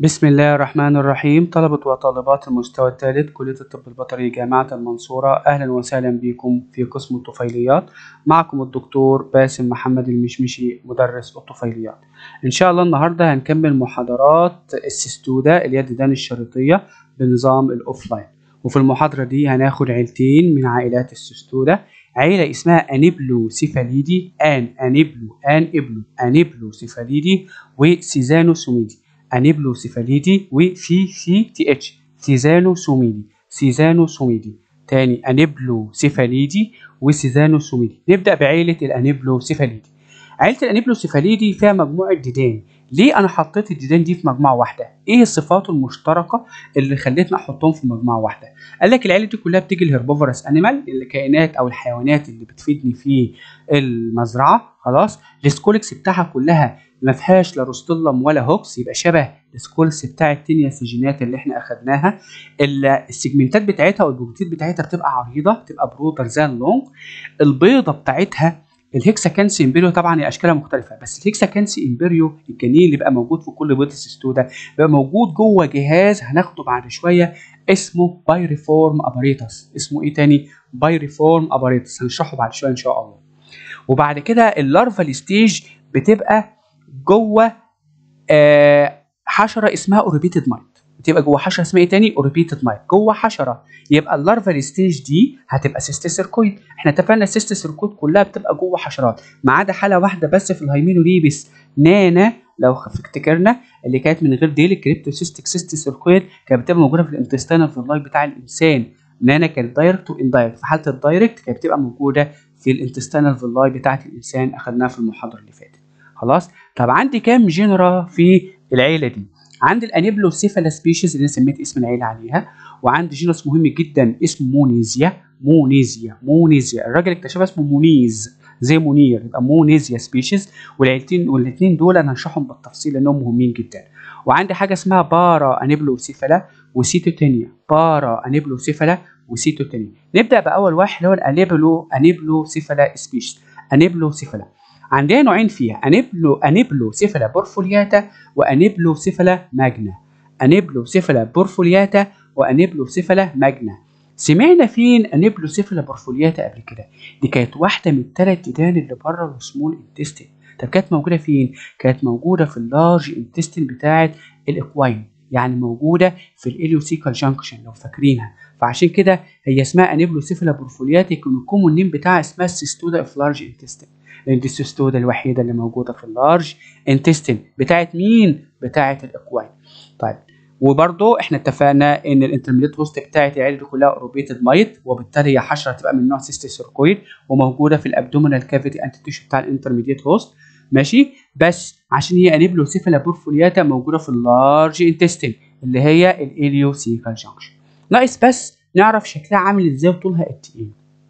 بسم الله الرحمن الرحيم طلبة وطالبات المستوى الثالث كلية الطب البيطري جامعة المنصورة أهلا وسهلا بكم في قسم الطفيليات معكم الدكتور باسم محمد المشمشي مدرس الطفيليات إن شاء الله النهاردة هنكمل محاضرات السيستودا اللي هي الديدان الشريطية بنظام الأوفلاين وفي المحاضرة دي هناخد عيلتين من عائلات السيستودا عيلة اسمها أنيبلو سيفاليدي أن أنيبلو أن إبلو أنيبلو سيفاليدي وسيزانو سوميدي انيبلو سيفاليدي وفي سي تي اتش سيزانو سوميدي سيزانو سوميدي تاني انيبلو سيفاليدي وسيزانو سوميدي نبدا بعيله الانيبلو سيفاليدي عيله الانيبلو سيفاليدي فيها مجموعه ديدان ليه انا حطيت الديدان دي في مجموعه واحده ايه الصفات المشتركه اللي خلتني احطهم في مجموعه واحده قال لك العيله دي كلها بتيجي الهربوفرس انيمال الكائنات او الحيوانات اللي بتفيدني في المزرعه خلاص السكولكس بتاعها كلها ما فيهاش لا روستولم ولا هوكس يبقى شبه السكولس بتاع التينيا سيجينات اللي احنا اخدناها السيجمنتات بتاعتها والبروتين بتاعتها بتبقى عريضه بتبقى برودر زان لونج البيضه بتاعتها الهكساكانسي امبريو طبعا هي اشكالها مختلفه بس الهكساكانسي امبريو الجنين اللي بقى موجود في كل بيض السيستودا بقى موجود جوه جهاز هناخده بعد شويه اسمه بايريفورم اباريتس اسمه ايه تاني بايريفورم اباريتس هنشرحه بعد شويه ان شاء الله وبعد كده اللارفال ستيج بتبقى جوه آه حشره اسمها اوربيتد مايت بتبقى جوه حشره اسمها ايه تاني اوربيتد مايت جوه حشره يبقى اللارفال ستيج دي هتبقى سيست سيركويد احنا اتفقنا السيست سيركويد كلها بتبقى جوه حشرات ما عدا حاله واحده بس في الهيمينوليبس نانا لو افتكرنا اللي كانت من غير ديل الكريبتوسيستيك سيست سيركويد كانت بتبقى موجوده في الانتستينال فيلاي بتاع الانسان نانا كانت دايركت واندايركت في حاله الدايركت كانت بتبقى موجوده في الانتستينال فيلاي بتاعه الانسان اخدناها في المحاضره اللي فاتت خلاص طب عندي كام جنرا في العيله دي عندي الانيبلوسيفالا سبيشيز اللي انا سميت اسم العيله عليها وعندي جينوس مهم جدا اسمه مونيزيا مونيزيا مونيزيا الراجل اكتشفها اسمه مونيز زي منير يبقى مونيزيا سبيشيز والعيلتين والاثنين دول انا هشرحهم بالتفصيل لانهم مهمين جدا وعندي حاجه اسمها بارا انيبلوسيفالا وسيتوتينيا بارا انيبلوسيفالا وسيتوتينيا نبدا باول واحد اللي هو الانيبلو انيبلوسيفالا سبيشيز انيبلوسيفالا عندنا نوعين فيها انيبلو انيبلو سيفلا بورفولياتا وانيبلو سيفلا ماجنا انيبلو سيفلا بورفولياتا وانيبلو سيفلا ماجنا سمعنا فين انيبلو سيفلا بورفولياتا قبل كده دي كانت واحده من الثلاث ديدان اللي بره السمول انتستين طب كانت موجوده فين كانت موجوده في اللارج انتستين بتاعه الاكواين يعني موجوده في الاليوسيكال جانكشن لو فاكرينها فعشان كده هي اسمها انيبلو سيفلا بورفولياتا يكون الكومون نيم بتاعها اسمها السيستودا اوف لارج انتستين لان دي السيستودا الوحيده اللي موجوده في اللارج انتستين بتاعت مين بتاعت الاكواين طيب وبرضه احنا اتفقنا ان الانترميديت هوست بتاعت العيله دي كلها اوروبيتد مايت وبالتالي هي حشره تبقى من نوع سيستي سيركويد وموجوده في الابدومينال كافيتي انتي تيشو بتاع الانترميديت هوست ماشي بس عشان هي انيبلوسيفالا بورفولياتا موجوده في اللارج انتستين اللي هي الاليوسيكال جانكشن ناقص بس نعرف شكلها عامل ازاي وطولها قد ايه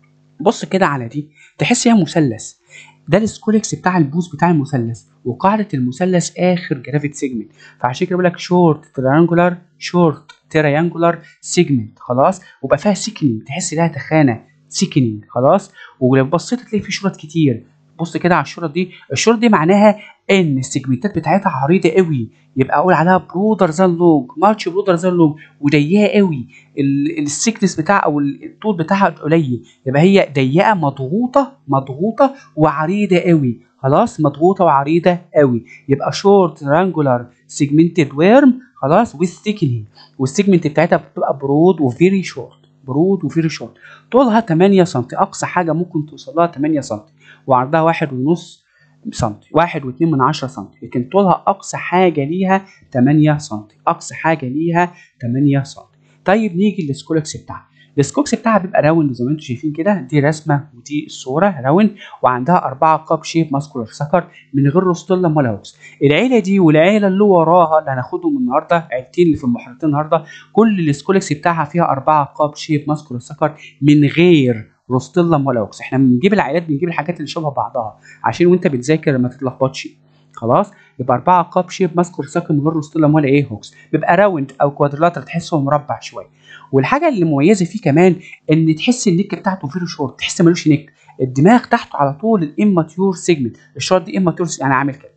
بص كده على دي تحس هي مثلث ده السكولكس بتاع البوز بتاع المثلث وقاعده المثلث اخر جرافيت سيجمنت فعشان كده بقول لك شورت تريانجولار شورت تريانجولار سيجمنت خلاص وبقى فيها سيكنينج تحس لها تخانه سيكنينج خلاص ولو بصيت تلاقي في شرط كتير بص كده على الشرط دي الشرط دي معناها ان السيجمنتات بتاعتها عريضه قوي يبقى اقول عليها برودر زان لونج ماتش برودر زان لونج وضيقه قوي السيكنس بتاعها او الطول بتاعها قليل يبقى هي ضيقه مضغوطه مضغوطه وعريضه قوي خلاص مضغوطه وعريضه قوي يبقى شورت رانجولار سيجمنتد ويرم خلاص وذ ثيكنينج والسيجمنت بتاعتها بتبقى برود وفيري شورت برود وفيري شورت طولها 8 سم اقصى حاجه ممكن توصل لها 8 سم وعرضها واحد ونص سم واحد واتنين من عشرة سم لكن طولها أقصى حاجة ليها 8 سم أقصى حاجة ليها 8 سم طيب نيجي للسكولكس بتاعها السكوكس بتاعها بيبقى راوند زي ما انتم شايفين كده دي رسمه ودي الصوره راوند وعندها اربعه قاب شيب ماسكولار سكر من غير روستولم ولا هوكس العيله دي والعيله اللي وراها اللي هناخدهم النهارده عيلتين اللي في المحاضرتين النهارده كل السكولكس بتاعها فيها اربعه قاب شيب ماسكولار سكر من غير روستولم ولا هوكس احنا بنجيب العائلات بنجيب الحاجات اللي شبه بعضها عشان وانت بتذاكر ما تتلخبطش خلاص يبقى اربعه قاب شيب ماسكولار سكر من غير روستولم ولا ايه هوكس بيبقى راوند او كوادرلاتر تحسه مربع شويه والحاجه اللي مميزه فيه كمان ان تحس النك بتاعته فيري شورت تحس ملوش نك الدماغ تحته على طول الاماتيور سيجمنت الشورت دي اماتيور يعني عامل كده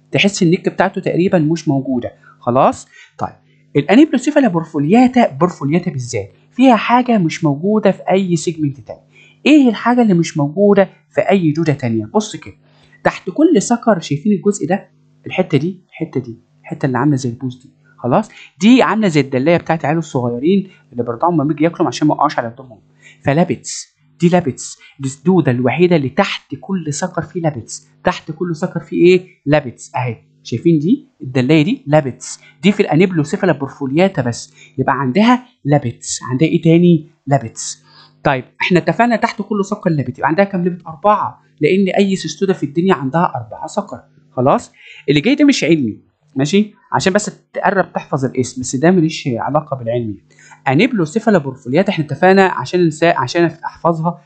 تحس النك بتاعته تقريبا مش موجوده خلاص طيب الانيبلوسيفالا بورفولياتا بورفولياتا بالذات فيها حاجه مش موجوده في اي سيجمنت تاني ايه الحاجه اللي مش موجوده في اي دوده تانية بص كده تحت كل سكر شايفين الجزء ده الحته دي الحته دي الحته اللي عامله زي البوز دي خلاص دي عامله زي الدلايه بتاعت العيال الصغيرين اللي بيرضعوا لما بيجي ياكلوا عشان ما يقعوش على قدامهم فلابتس دي لابتس دي الدوده الوحيده اللي تحت كل سكر فيه لابتس تحت كل سكر فيه ايه لابتس اهي شايفين دي الدلايه دي لابتس دي في الانيبلوسيفالا بورفولياتا بس يبقى عندها لابتس عندها ايه تاني لابتس طيب احنا اتفقنا تحت كل سكر لابت يبقى عندها كام لابت اربعه لان اي سيستوده في الدنيا عندها اربعه سكر خلاص اللي جاي ده مش علمي ماشي عشان بس تقرب تحفظ الاسم بس ده مليش علاقه بالعلمي انيبلوسيفالا بورفولياتا احنا اتفقنا عشان نسا عشان احفظها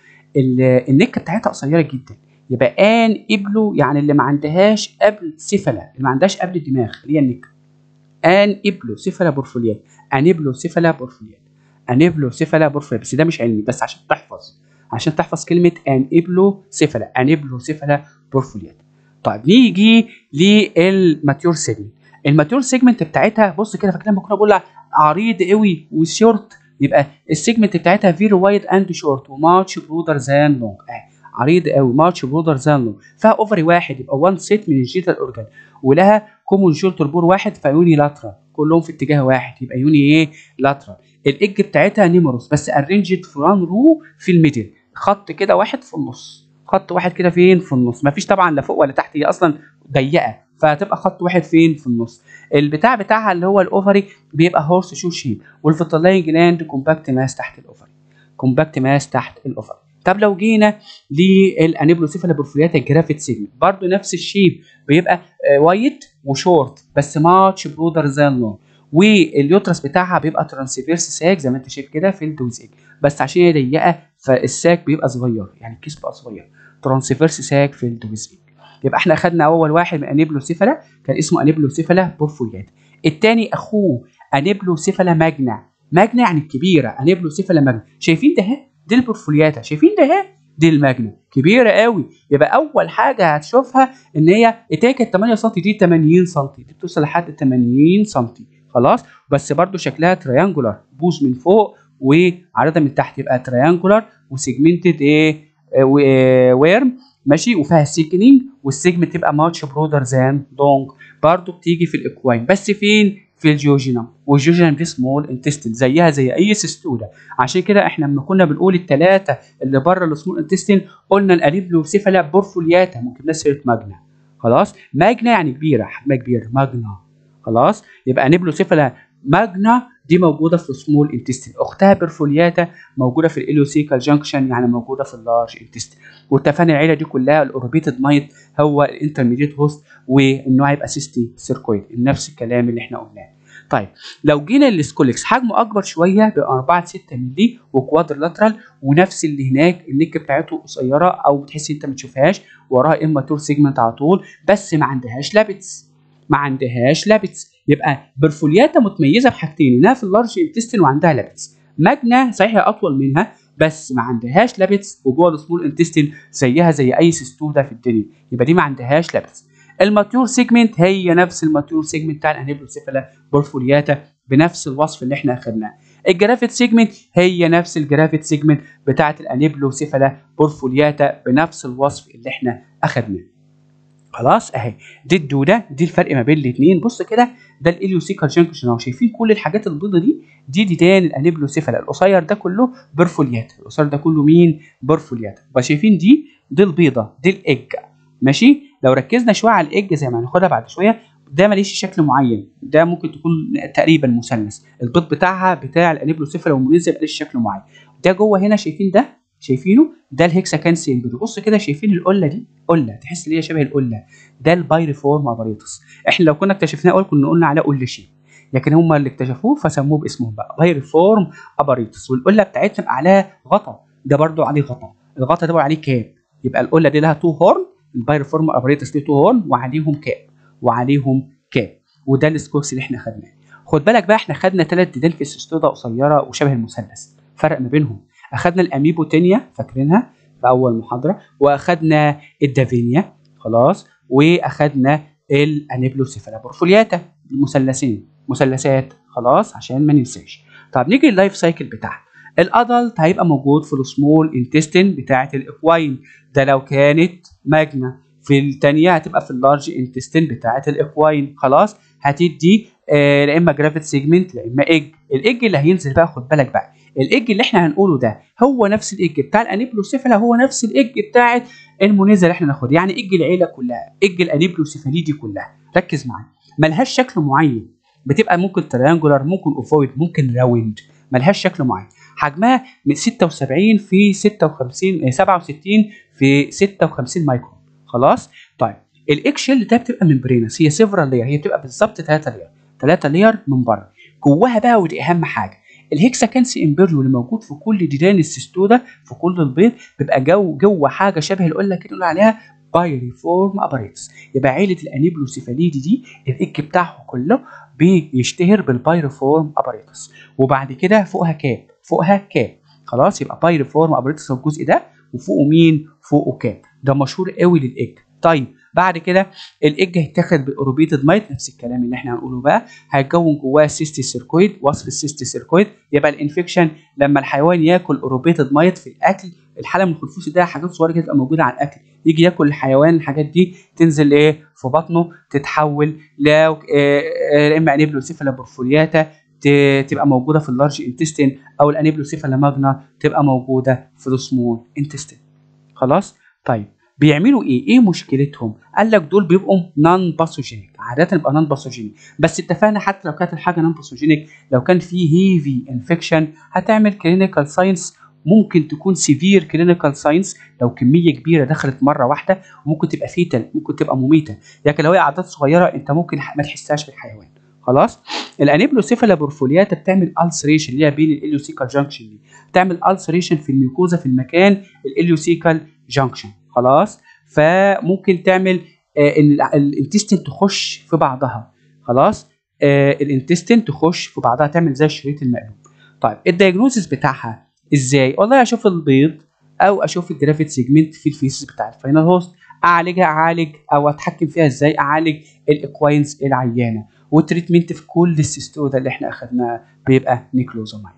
النكه بتاعتها قصيره جدا يبقى ان ابلو يعني اللي ما عندهاش قبل سيفلا اللي ما عندهاش قبل الدماغ اللي هي النكه ان ابلو سيفلا بورفوليات انيبلو سيفلا بورفوليات انيبلو سيفلا بورفوليات بس ده مش علمي بس عشان تحفظ عشان تحفظ كلمه ان ابلو سيفلا انيبلو سيفلا بورفوليات طيب نيجي للماتيور سيجمنت الماتيور سيجمنت بتاعتها بص كده فاكر لما كنا بقول عريض قوي وشورت يبقى السيجمنت بتاعتها فيري وايد اند شورت وماتش برودر ذان لونج عريض قوي ماتش برودر ذان لونج فيها اوفري واحد يبقى وان سيت من الجيتال اورجان ولها كومون شولتر بور واحد فيوني لاترال كلهم في اتجاه واحد يبقى يوني ايه لاترال الايج بتاعتها نيمروس بس ارينجد في وان رو في الميدل خط كده واحد في النص خط واحد كده فين في النص مفيش طبعا لا فوق ولا تحت هي اصلا ضيقه فهتبقى خط واحد فين في النص البتاع بتاعها اللي هو الاوفري بيبقى هورس شو شيب والفيتالاين جلاند كومباكت ماس تحت الاوفري كومباكت ماس تحت الاوفري طب لو جينا للانيبلوسيفالا بورفولياتا الجرافيت سيجمنت برضو نفس الشيب بيبقى وايت وشورت بس ماتش برودر ذان لونج واليوترس بتاعها بيبقى ترانسفيرس ساك زي ما انت شايف كده في الدوزيج بس عشان هي ضيقه فالساك بيبقى صغير يعني الكيس بقى صغير ترانسفيرس ساك في الدوزيج يبقى احنا اخدنا اول واحد من انيبلوسيفالا كان اسمه انيبلوسيفالا بورفوليات الثاني اخوه انيبلوسيفالا ماجنا ماجنا يعني الكبيره انيبلوسيفالا ماجنا شايفين ده دي البورفولياتا شايفين ده دي الماجنا كبيره قوي يبقى اول حاجه هتشوفها ان هي اتاكد 8 سم دي 80 سم دي بتوصل لحد 80 سم خلاص بس برضو شكلها تريانجولار بوز من فوق وعرضها من تحت يبقى تريانجولار وسيجمنتد ايه ويرم ماشي وفيها سيكنينج والسيجمنت تبقى ماتش برودر ذان لونج برضو بتيجي في الاكواين بس فين في الجيوجينم والجيوجينم دي سمول انتستين زيها زي اي سيستولا عشان كده احنا لما كنا بنقول الثلاثه اللي بره السمول انتستين قلنا الانيبلوسيفالا بورفولياتا ممكن ناس سيره ماجنا خلاص ماجنا يعني كبيره حجمها كبير ماجنا خلاص يبقى انيبلوسيفالا ماجنا دي موجوده في السمول انتستين اختها بيرفولياتا موجوده في الاليوسيكال جانكشن يعني موجوده في اللارج انتستين واتفقنا العيله دي كلها الاوربيتد مايت هو الانترميديت هوست والنوع يبقى سيستي سيركويد نفس الكلام اللي احنا قلناه طيب لو جينا للسكوليكس حجمه اكبر شويه ب 4 6 مللي وكوادرلاترال ونفس اللي هناك النك بتاعته قصيره او بتحس انت ما تشوفهاش وراها اما تور سيجمنت على طول بس ما عندهاش لابتس ما عندهاش لابتس يبقى برفولياتا متميزه بحاجتين انها في اللارج انتستين وعندها لابتس ماجنا صحيح اطول منها بس ما عندهاش لابتس وجوه السمول انتستين زيها زي اي سيستودا في الدنيا يبقى دي ما عندهاش لابتس الماتيور سيجمنت هي نفس الماتيور سيجمنت بتاع الانيبلوسيفالا بورفولياتا بنفس الوصف اللي احنا اخدناه الجرافيت سيجمنت هي نفس الجرافيت سيجمنت بتاعه الانيبلوسيفالا بورفولياتا بنفس الوصف اللي احنا اخدناه خلاص اهي دي الدوده دي الفرق ما بين الاثنين بص كده ده الاليوسيكال جانكشن اهو شايفين كل الحاجات البيضه دي دي ديدان الانيبلوسيفالا القصير ده كله بورفوليات القصير ده كله مين بورفوليات يبقى شايفين دي دي البيضه دي الايج ماشي لو ركزنا شويه على الايج زي ما هناخدها بعد شويه ده ماليش شكل معين ده ممكن تكون تقريبا مثلث البيض بتاعها بتاع الانيبلوسيفالا والمونيزا ماليش شكل معين ده جوه هنا شايفين ده شايفينه ده الهكساكان سيمبل بص كده شايفين القله دي قله تحس ان هي شبه القله ده البايريفورم اباريتوس احنا لو كنا اكتشفناه اول كنا قلنا عليه قله شيء لكن هم اللي اكتشفوه فسموه باسمهم بقى بايريفورم اباريتوس والقله بتاعتنا بقى عليها غطا ده برضو عليه غطا الغطا ده بقى عليه كاب يبقى القله دي لها تو هورن البايريفورم اباريتوس دي تو هورن وعليهم كاب وعليهم كاب وده السكوكس اللي احنا خدناه خد بالك بقى احنا خدنا ثلاث ديدان في السيستودا قصيره وشبه المثلث فرق ما بينهم اخدنا الاميبوتينيا فاكرينها في اول محاضره واخدنا الدافينيا خلاص واخدنا الانيبلوسيفالا بورفولياتا المثلثين مثلثات خلاص عشان ما ننساش طب نيجي لللايف سايكل بتاعها الادلت هيبقى موجود في السمول انتستين بتاعه الاكواين ده لو كانت ماجنا في الثانيه هتبقى في اللارج انتستين بتاعه الاكواين خلاص هتدي آه لا اما جرافيت سيجمنت لا اما ايج الايج اللي هينزل بقى خد بالك بقى الايج اللي احنا هنقوله ده هو نفس الايج بتاع الانيبلوسيفالا هو نفس الايج بتاعه المونيزا اللي احنا ناخدها يعني ايج العيله كلها ايج الانيبلوسيفاليدي كلها ركز معايا ملهاش شكل معين بتبقى ممكن تريانجولار ممكن اوفويد ممكن راوند ملهاش شكل معين حجمها من 76 في 56 67 في 56 مايكرون خلاص طيب الاكس شيل ده بتبقى ممبرينس هي سيفرال لير هي بتبقى بالظبط 3 لير 3 لير من بره جواها بقى ودي اهم حاجه الهكساكنسي امبريو اللي موجود في كل ديدان السيستودا في كل البيض بيبقى جو جوه حاجه شبه اللي قلنا كده نقول عليها بايريفورم اباريتس يبقى عيله الانيبلوسيفاليدي دي الايك بتاعه كله بيشتهر بالبايريفورم اباريتس وبعد كده فوقها كاب فوقها كاب خلاص يبقى بايريفورم اباريتس الجزء ده وفوقه مين فوقه كاب ده مشهور قوي للايج طيب بعد كده الايج هيتاخد باوروبيتد مايت نفس الكلام اللي احنا هنقوله بقى هيتكون جواه سيستي سيركويد وصف السيستي سيركويد يبقى الانفكشن لما الحيوان ياكل اوروبيتد مايت في الاكل الحاله من الخلفوس ده حاجات صغيره كده تبقى موجوده على الاكل يجي ياكل الحيوان الحاجات دي تنزل ايه في بطنه تتحول ل اما انيبلوسيفالا بورفولياتا تبقى موجوده في اللارج انتستين او الانيبلوسيفالا ماجنا تبقى موجوده في السمول انتستين خلاص طيب بيعملوا ايه؟ ايه مشكلتهم؟ قال لك دول بيبقوا نون باثوجينيك، عاده بيبقى نون باثوجينيك، بس اتفقنا حتى لو كانت الحاجه نون باثوجينيك لو كان في هيفي انفكشن هتعمل كلينيكال ساينس ممكن تكون سيفير كلينيكال ساينس لو كميه كبيره دخلت مره واحده وممكن تبقى فيتال ممكن تبقى مميته لكن لو هي اعداد صغيره انت ممكن ما تحسهاش في الحيوان خلاص الانيبلوسيفالا بورفولياتا بتعمل السريشن اللي هي بين الاليوسيكال جانكشن دي بتعمل السريشن في الميوكوزا في المكان الاليوسيكال جانكشن خلاص فممكن تعمل آه ان الانتستين تخش في بعضها خلاص آه الانتستين تخش في بعضها تعمل زي الشريط المقلوب طيب الدايجنوزس بتاعها ازاي والله اشوف البيض او اشوف الجرافيت سيجمنت في الفيسز بتاع الفاينل هوست اعالجها اعالج او اتحكم فيها ازاي اعالج الاكواينز العيانه والتريتمنت في كل السيستودا اللي احنا اخدناها بيبقى نيكلوزامايد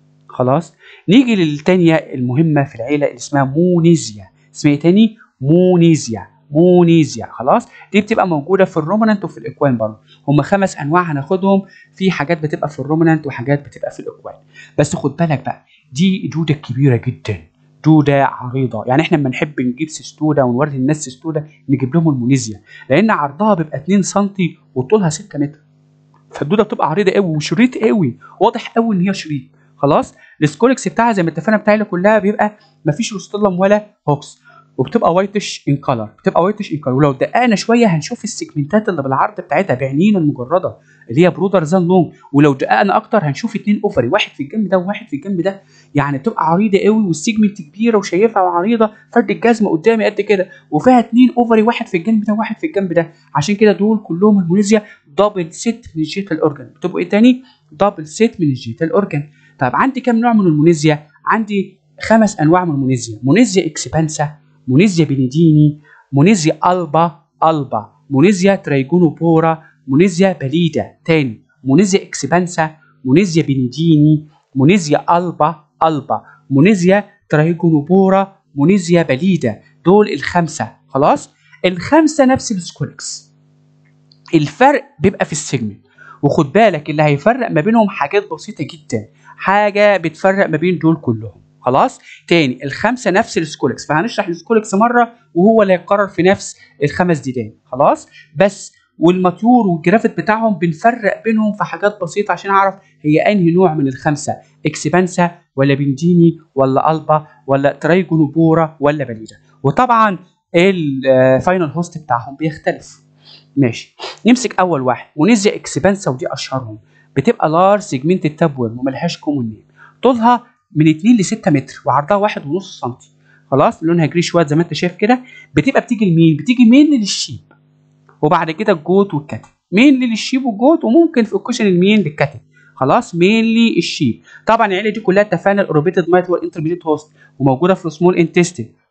خلاص نيجي للتانية المهمه في العيله اللي اسمها مونيزيا اسمها ايه تاني مونيزيا مونيزيا خلاص دي بتبقى موجوده في الرومنانت وفي الاكوان برضه هم خمس انواع هناخدهم في حاجات بتبقى في الرومنانت وحاجات بتبقى في الاكوان بس خد بالك بقى دي دوده كبيره جدا دوده عريضه يعني احنا لما نحب نجيب سيستودا ونوري الناس سيستودا نجيب لهم المونيزيا لان عرضها بيبقى 2 سم وطولها 6 متر فالدوده بتبقى عريضه قوي وشريط قوي واضح قوي ان هي شريط خلاص السكولكس بتاعها زي ما اتفقنا بتاعي كلها بيبقى مفيش روستلم ولا هوكس وبتبقى وايتش ان كلر بتبقى وايتش ان كلر ولو دققنا شويه هنشوف السيجمنتات اللي بالعرض بتاعتها بعينينا المجرده اللي هي برودر زان لونج ولو دققنا اكتر هنشوف اتنين اوفري واحد في الجنب ده وواحد في الجنب ده يعني بتبقى عريضه قوي والسيجمنت كبيره وشايفها وعريضه فرد الجزمه قدامي قد كده وفيها اتنين اوفري واحد في الجنب ده وواحد في الجنب ده عشان كده دول كلهم المونيزيا دبل سيت من الجيتال اورجان بتبقوا ايه تاني دبل سيت من الجيتال اورجان طب عندي كام نوع من المونيزيا عندي خمس انواع من المونيزيا مونيزيا اكسبانسا مونيزيا بنيديني مونيزيا البا البا مونيزيا تريجونوبورا مونيزيا باليدا تاني مونيزيا اكسبانسا مونيزيا بنيديني مونيزيا البا البا مونيزيا تريجونوبورا مونيزيا باليدا دول الخمسه خلاص الخمسه نفس السكولكس الفرق بيبقى في السيجمنت وخد بالك اللي هيفرق ما بينهم حاجات بسيطه جدا حاجه بتفرق ما بين دول كلهم خلاص تاني الخمسه نفس السكولكس فهنشرح السكولكس مره وهو اللي هيقرر في نفس الخمس ديدان خلاص بس والماتيور والجرافيت بتاعهم بنفرق بينهم في حاجات بسيطه عشان اعرف هي انهي نوع من الخمسه اكسبانسا ولا بنجيني ولا البا ولا تريجونوبورا ولا باليدا وطبعا الفاينل هوست بتاعهم بيختلف ماشي نمسك اول واحد مونيزيا اكسبانسا ودي اشهرهم بتبقى لار سيجمنت التبور وملهاش كومون نيم طولها من 2 ل 6 متر وعرضها 1.5 سم خلاص لونها جري شويه زي ما انت شايف كده بتبقى بتيجي لمين بتيجي مين للشيب وبعد كده الجوت والكتف مين للشيب والجوت وممكن في الكوشن المين للكتف خلاص مينلي الشيب طبعا العيله دي كلها اتفقنا الاوروبيتد مايت والانترميديت هوست وموجوده في السمول انتستين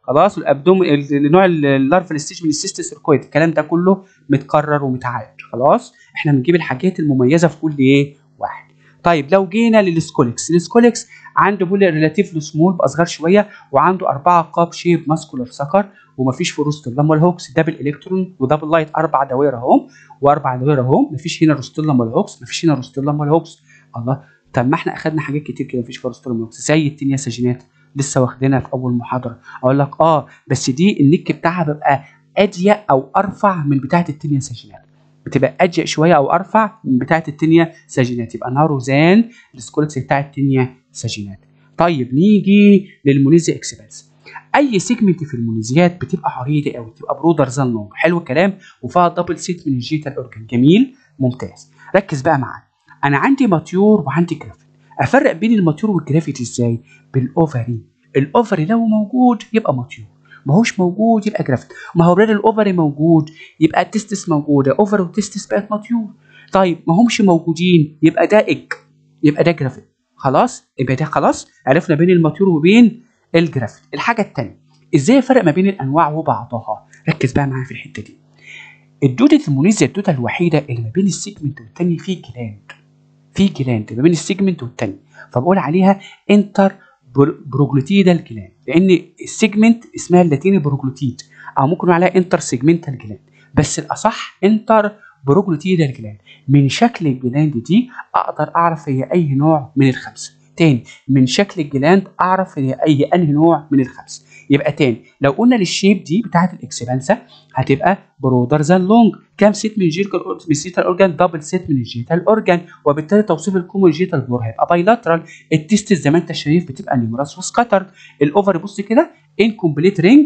خلاص والابدوم النوع اللارفال ستيج من السيست سيركويد الكلام ده كله متكرر ومتعاد خلاص احنا بنجيب الحاجات المميزه في كل ايه واحد طيب لو جينا للسكوليكس السكوليكس عنده بولي ريلاتيفلي سمول باصغر شويه وعنده اربعه قاب شيب ماسكولار سكر ومفيش في روستيلا امال هوكس دبل الكترون ودبل لايت اربع دوائر اهم واربع دوائر اهم مفيش هنا روستيلا امال هوكس مفيش هنا روستيلا امال هوكس الله طب ما احنا اخدنا حاجات كتير كده مفيش في روستيلا امال هوكس زي التينيا ساجينات لسه واخدينها في اول محاضره اقول لك اه بس دي النك بتاعها بيبقى اضيق او ارفع من بتاعه التينيا ساجينات بتبقى اضيق شويه او ارفع من بتاعه التينيا ساجينات يبقى ناروزان السكولكس بتاع التينيا ساجينات طيب نيجي للمونيزيا اكسبانس اي سيجمنت في المونيزيات بتبقى عريضه قوي بتبقى برودر زان لونج حلو الكلام وفيها دبل سيت من الجيتال اورجان جميل ممتاز ركز بقى معايا انا عندي ماتيور وعندي جرافيت افرق بين الماتيور والجرافيت ازاي بالاوفري الاوفري لو موجود يبقى ماتيور ما هوش موجود يبقى جرافيت ما هو الاوفري موجود يبقى التستس موجوده اوفر وتستس بقت ماتيور طيب ما همش موجودين يبقى ده اج يبقى ده جرافيت خلاص يبقى ده خلاص عرفنا بين الماتيور وبين الجرافيت الحاجه الثانيه ازاي افرق ما بين الانواع وبعضها ركز بقى معايا في الحته دي الدوده المونيزيا الدوده الوحيده اللي ما بين السيجمنت والتاني في جلاند في جلاند ما بين السيجمنت والتاني فبقول عليها انتر بروجلوتيدال جلاند لان السيجمنت اسمها اللاتيني بروجلوتيد او ممكن نقول عليها انتر سيجمنتال جلاند بس الاصح انتر بروجلوتيدال جلاند من شكل الجلاند دي اقدر اعرف هي اي نوع من الخمسه تاني من شكل الجلاند اعرف هي اي انهي نوع من الخمسه يبقى تاني لو قلنا للشيب دي بتاعت الاكسبانسا هتبقى برودر زان لونج كام سيت من الجيتال من الجيتال اورجان دبل سيت من الجيتال اورجان وبالتالي توصيف الكومو جيتال بور هيبقى بايلاترال التيست زي ما انت شايف بتبقى نيمراس وسكاترد الاوفر بص كده انكمبليت رينج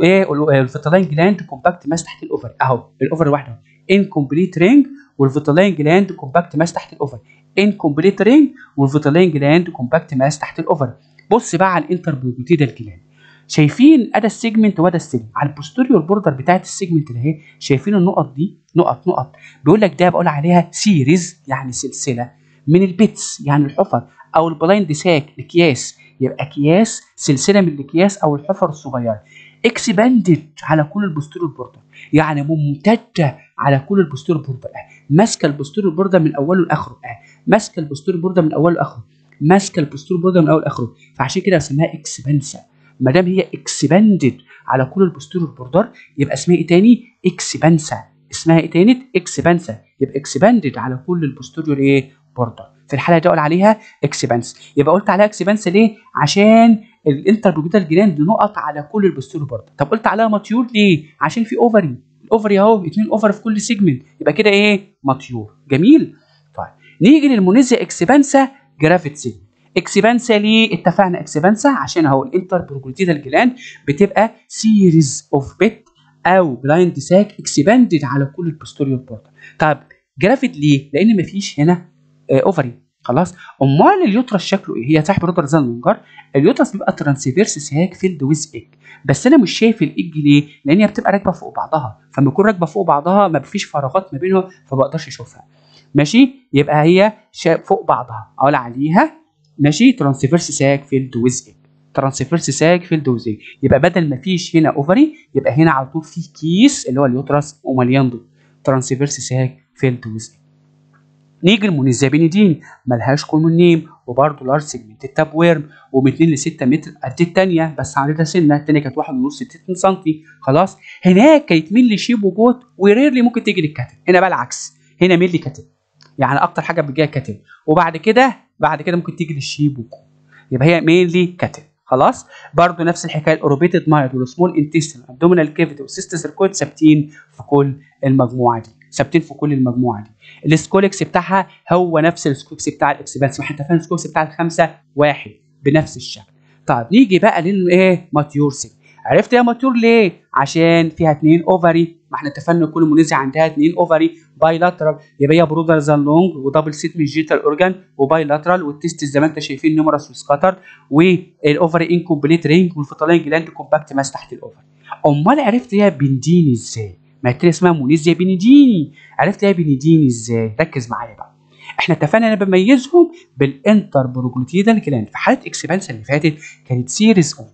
والفيتالين جلاند كومباكت ماس تحت الاوفر اهو الاوفر واحده انكمبليت رينج والفيتالين جلاند كومباكت ماس تحت الاوفر انكمبليت رينج والفيتالين جلاند كومباكت ماس تحت الاوفر بص بقى على الانتر بروجوتيدال جلاند شايفين ادا السيجمنت ودا السيجمنت على البوستيريور بوردر بتاعت السيجمنت اللي اهي شايفين النقط دي نقط نقط بيقول لك ده بقول عليها سيريز يعني سلسله من البيتس يعني الحفر او البلايند ساك الاكياس يبقى اكياس سلسله من الاكياس او الحفر الصغيره اكسباندد على كل البوستيريور بوردر يعني ممتده على كل البوستيريور بوردر ماسكه البوستيريور بوردر من اوله لاخره ماسكه البوستيريور بوردر من اوله لاخره ماسكه البوستيريور بوردر من اوله لاخره فعشان كده بسميها اكسبانسا ما دام هي اكسباندد على كل البوستيريور بوردر يبقى اسمها ايه تاني اكسبانسا اسمها ايه تاني اكسبانسا يبقى اكسباندد على كل البوستيريور ايه بوردر في الحاله دي اقول عليها اكسبانس يبقى قلت عليها اكسبانس ليه عشان الانتربروجيتال جلاند نقط على كل البوستيريور بوردر طب قلت عليها ماتيور ليه عشان في اوفري الاوفري اهو اتنين اوفر في كل سيجمنت يبقى كده ايه ماتيور جميل طيب نيجي للمونيزيا اكسبانسا جرافيت سيجمنت اكسبانسا ليه اتفقنا اكسبانسا عشان اهو الانتر بروجلوتيدال جلاند بتبقى سيريز اوف بيت او بلايند ساك اكسباندد على كل البوستيريور بوردر طب جرافيد ليه لان مفيش هنا اوفري خلاص امال اليوترس شكله ايه هي تحت برودر زان لونجر اليوترس بيبقى ترانسفيرس ساك فيلد ويز ايج بس انا مش شايف الايج ليه لان هي بتبقى راكبه فوق بعضها فلما تكون راكبه فوق بعضها ما فيش فراغات ما بينهم فما بقدرش اشوفها ماشي يبقى هي فوق بعضها اقول عليها ماشي ترانسفيرس ساك فيلد ويز ايج ترانسفيرس ساك فيلد ويز ايج يبقى بدل ما فيش هنا اوفري يبقى هنا على طول في كيس اللي هو اليوترس ومليان ضد ترانسفيرس ساك فيلد ويز ايج نيجي المونيزابينيدين ملهاش كومون نيم وبرده لارج سيجمنت التاب ويرم ومن 2 ل 6 متر قد الثانيه بس عريضه سنه الثانيه كانت 1.5 2 سم خلاص هناك كانت ملي شيب وجوت وريرلي ممكن تيجي للكتل هنا بقى العكس هنا ملي كتل يعني اكتر حاجه بتجيها كتل وبعد كده بعد كده ممكن تيجي للشيب وجوت يبقى هي مينلي كتل خلاص برضو نفس الحكايه الاوروبيتد مايد والسمول انتستين ابدومينال كيفيتي والسيست سيركويد ثابتين في كل المجموعه دي ثابتين في كل المجموعه دي السكولكس بتاعها هو نفس السكولكس بتاع الاكسبانس ما احنا اتفقنا السكولكس بتاع الخمسه واحد بنفس الشكل طيب نيجي بقى للايه ماتيور سيل عرفت يا ماتيور ليه عشان فيها اثنين اوفري ما احنا اتفقنا كل مونيزيا عندها اثنين اوفري بايلاترال يبقى هي برودر زان لونج ودبل سيت من جيتال اورجان وبايلاترال والتست زي ما انت شايفين نيموراس وسكاتر والاوفري انكومبليت رينج والفيتالين جلاند كومباكت ماس تحت الاوفر امال عرفت هي بنديني ازاي ما هي اسمها مونيزيا بنديني عرفت هي بنديني ازاي ركز معايا بقى احنا اتفقنا انا بميزهم بالانتر بروجلوتيدال جلاند في حاله اكسبانسا اللي فاتت كانت سيريز اوف بيت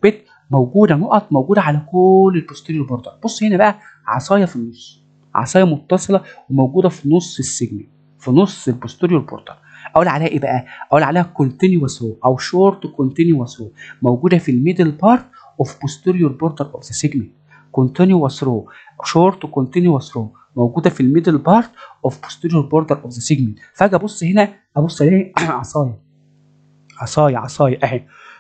موجوده نقط موجوده على كل البوستيريور بوردر بص هنا بقى عصايه في النص عصايه متصله وموجوده في نص السجن في نص البوستيريور بوردر اقول عليها ايه بقى اقول عليها كونتينوس رو او شورت كونتينوس رو موجوده في الميدل بارت اوف بوستيريور بوردر اوف ذا سيجمنت كونتينوس رو شورت كونتينوس رو موجوده في الميدل بارت اوف بوستيريور بوردر اوف ذا سيجمنت فاجي ابص هنا ابص الاقي عصايه عصايه عصايه اهي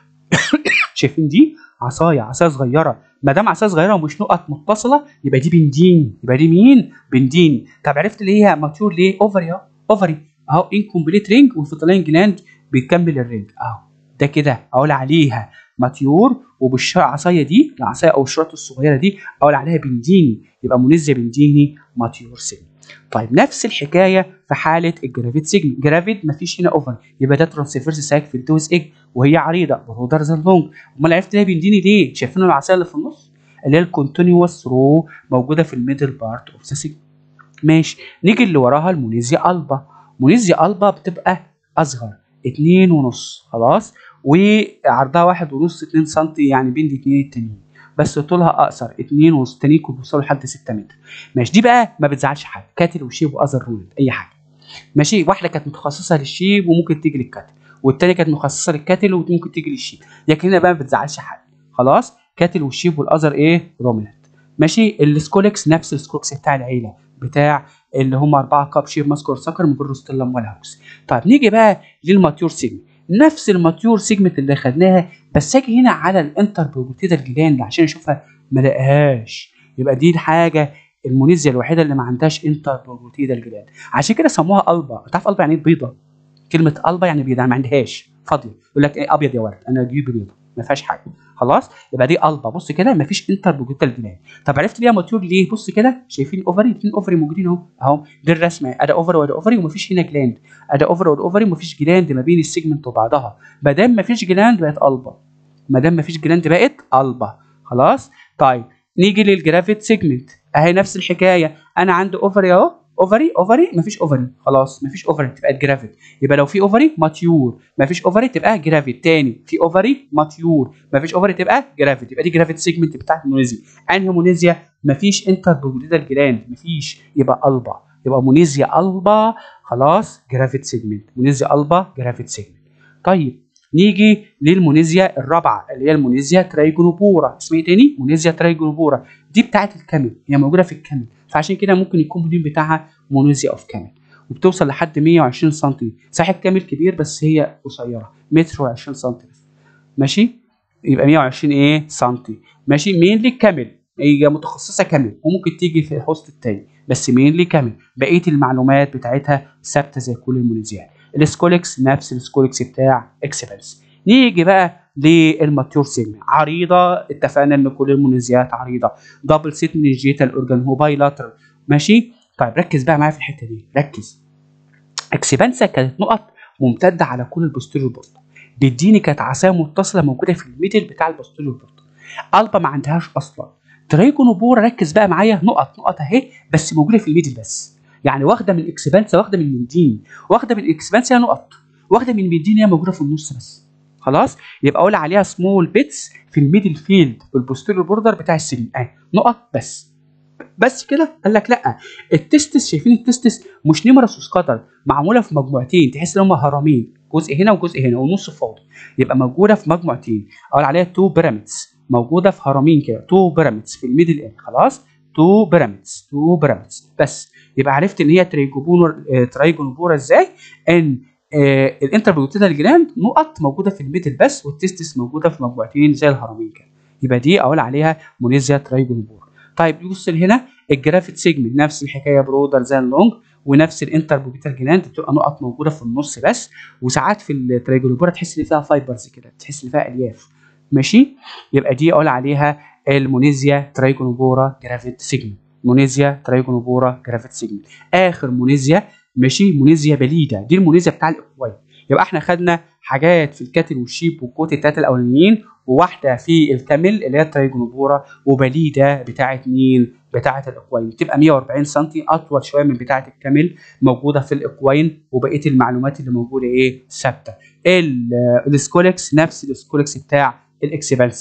شايفين دي عصايه عصايه صغيره ما دام عصايه صغيره ومش نقط متصله يبقى دي بندين يبقى دي مين بندين طب عرفت ليه هي ماتيور ليه اوفري اهو اوفري اهو انكمبليت رينج والفيتالين جلاند بيكمل الرينج اهو ده كده اقول عليها ماتيور وبالعصايه دي العصايه او الشرط الصغيره دي اقول عليها بنديني يبقى منزه بنديني ماتيور سيجن طيب نفس الحكايه في حاله الجرافيت سيجن جرافيت مفيش هنا اوفر يبقى ده ترانسفيرس ساك في الدوز ايج وهي عريضه برودر ذا لونج امال عرفت ليه بنديني ليه شايفين العصايه اللي في النص اللي هي الكونتينوس رو موجوده في الميدل بارت اوف ذا سيجن ماشي نيجي اللي وراها المونيزيا البا مونيزيا البا بتبقى اصغر اتنين ونص خلاص وعرضها واحد ونص اتنين سنتي يعني بين الاتنين التانيين بس طولها اقصر اتنين ونص تانيين بيوصلوا لحد 6 متر ماشي دي بقى ما بتزعلش حد كاتل وشيب واذر رولد اي حاجه ماشي واحده كانت متخصصه للشيب وممكن تيجي للكاتل والتانيه كانت متخصصه للكاتل وممكن تيجي للشيب لكن هنا بقى ما بتزعلش حد خلاص كاتل والشيب والاذر ايه رومينانت ماشي السكولكس نفس السكولكس بتاع العيله بتاع اللي هم اربعه كاب شيب ماسكور سكر من غير روستيلم ولا هوس طيب نيجي بقى للماتيور سيجمنت نفس الماتيور سيجمنت اللي خدناها بس اجي هنا على الانتر بروتيدال جلاند عشان اشوفها ما لقاهاش يبقى دي الحاجه المونيزيا الوحيده اللي ما عندهاش انتر بروتيدال جلاند عشان كده سموها البا تعرف البا يعني ايه بيضه كلمه البا يعني بيضه ما عندهاش فاضيه يقول لك ايه ابيض يا ورد انا جيب بيضه ما فيهاش حاجه خلاص يبقى دي البا بص كده ما فيش انتر بروتيدال جلاند طب عرفت ليه ماتيور ليه بص كده شايفين اوفري اثنين اوفري موجودين اهو اهو دي الرسمه ادي اوفر وادي اوفري وما فيش هنا جلاند ادي اوفر وادي اوفري وما فيش جلاند ما بين السيجمنت وبعضها ما دام ما فيش جلاند بقت البا ما دام ما فيش جلاند بقت البا خلاص طيب نيجي للجرافيت سيجمنت اهي نفس الحكايه انا عندي اوفري اهو اوفري اوفري مفيش اوفري خلاص مفيش اوفري تبقى جرافيت يبقى لو في اوفري ماتيور مفيش اوفري تبقى جرافيت تاني في اوفري ماتيور مفيش اوفري تبقى جرافيت يبقى دي جرافيت سيجمنت بتاعت المونيزيا انهي مونيزيا مفيش انتر بروتيدال جلاند مفيش يبقى البا يبقى مونيزيا البا خلاص جرافيت سيجمنت مونيزيا البا جرافيت سيجمنت طيب نيجي للمونيزيا الرابعه اللي هي المونيزيا ترايجونوبورا اسمها ايه تاني مونيزيا ترايجونوبورا دي بتاعت الكامل هي موجوده في الكامل فعشان كده ممكن يكون الموديل بتاعها مونيزيا اوف كامل وبتوصل لحد 120 سم صحيح الكامل كبير بس هي قصيره متر و20 سم بس ماشي يبقى 120 ايه سم ماشي مين للكامل هي متخصصه كامل وممكن تيجي في الهوست التاني بس مين لكامل بقيه المعلومات بتاعتها ثابته زي كل المونيزيات السكوليكس نفس السكوليكس بتاع اكسبنس نيجي بقى للماتيور سيجمنت عريضه اتفقنا ان كل المونيزيات عريضه دبل سيت من الجيتال اورجان هو بايلاترال ماشي طيب ركز بقى معايا في الحته دي ركز اكسبانسا كانت نقط ممتده على كل البوستيريور بورد بيديني كانت عصايه متصله موجوده في الميدل بتاع البوستيريور بورد البا ما عندهاش اصلا ترايجونوبورا ركز بقى معايا نقط نقط اهي بس موجوده في الميدل بس يعني واخده من الاكسبانسا واخده من المندين واخده من الاكسبانسا نقط واخده من المندين هي موجوده في النص بس خلاص يبقى اقول عليها سمول بيتس في الميدل فيلد في البوستيريور بوردر بتاع السليم اهي نقط بس بس كده قال لك لا التستس شايفين التستس مش نمرس وسكاتر معموله في مجموعتين تحس ان هم هرمين جزء هنا وجزء هنا والنص فاضي يبقى موجوده في مجموعتين اقول عليها تو بيراميدز موجوده في هرمين كده تو بيراميدز في الميدل اند خلاص تو بيراميدز تو بيراميدز بس يبقى عرفت ان هي تريجوبونور ترايجونوبورا ازاي ان آه الانتربروتيدال جلاند نقط موجوده في الميدل بس والتستس موجوده في مجموعتين زي الهرمين كده يبقى دي اقول عليها مونيزيا ترايجونوبورا طيب بص هنا الجرافيت سيجمنت نفس الحكايه برودر زي اللونج ونفس الانتربروتيدال جلاند بتبقى نقط موجوده في النص بس وساعات في الترايجونوبورا تحس ان فيها فايبرز كده تحس ان فيها الياف ماشي يبقى دي اقول عليها المونيزيا ترايجونوبورا جرافيت سيجمنت مونيزيا ترايجونوبورا جرافيت سيجمنت اخر مونيزيا ماشي مونيزيا بليدا دي المونيزيا بتاع الاكواي يبقى احنا خدنا حاجات في الكاتل والشيب والكوت التلاته الاولانيين وواحده في الكامل اللي هي الترايجونوبورا وبليده بتاعه مين؟ بتاعه الاكواين بتبقى 140 سم اطول شويه من بتاعه الكامل موجوده في الاكواين وبقيه المعلومات اللي موجوده ايه؟ ثابته. السكولكس نفس السكولكس بتاع الاكسبانسا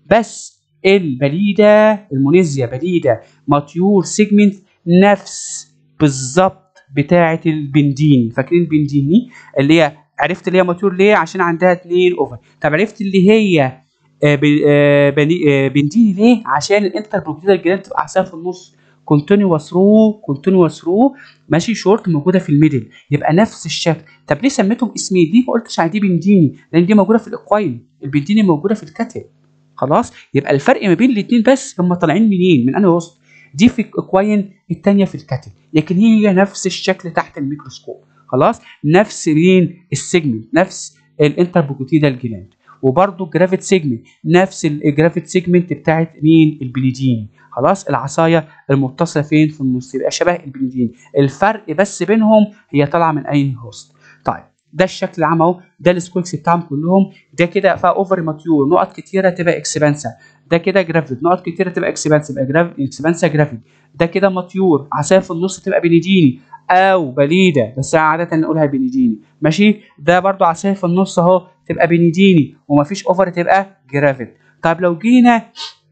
بس البليده المونيزيا بليده ماتيور سيجمنت نفس بالظبط بتاعه البنديني فاكرين البنديني اللي هي عرفت اللي هي ماتيور ليه عشان عندها اتنين اوفر طب عرفت اللي هي آه، ب- آه، بني- آه، بنديني ليه عشان الانتربروكتيدال جلاند تبقى عساها في النص كونتينوس رو كونتينوس رو ماشي شورت موجوده في الميدل يبقى نفس الشكل طب ليه سميتهم اسمين دي ما قلتش على دي بنديني لان دي موجوده في الاكواين البنديني موجوده في الكتل خلاص يبقى الفرق ما بين الاثنين بس هم طالعين منين من انهي وسط دي في الاكواين الثانيه في الكتل لكن هي نفس الشكل تحت الميكروسكوب خلاص نفس مين السيجمنت نفس الانتربوكوتيدال جلاند وبرده جرافيت سيجمنت نفس الجرافيت سيجمنت بتاعت مين البنيدين خلاص العصايه المتصله فين في النص يبقى شبه البنيدين الفرق بس بينهم هي طالعه من اي هوست طيب ده الشكل العام اهو ده السكويكس بتاعهم كلهم ده كده فيها اوفر ماتيور نقط كتيره تبقى اكسبانسا ده كده جرافيت نقط كتيره تبقى اكسبانسا يبقى جراف اكسبانسا جرافيت ده كده ماتيور عصايه في النص تبقى بنيديني او بليده بس عاده نقولها بنيديني ماشي ده برضو عصايه في النص اهو تبقى بنيديني ومفيش اوفر تبقى جرافيت طب لو جينا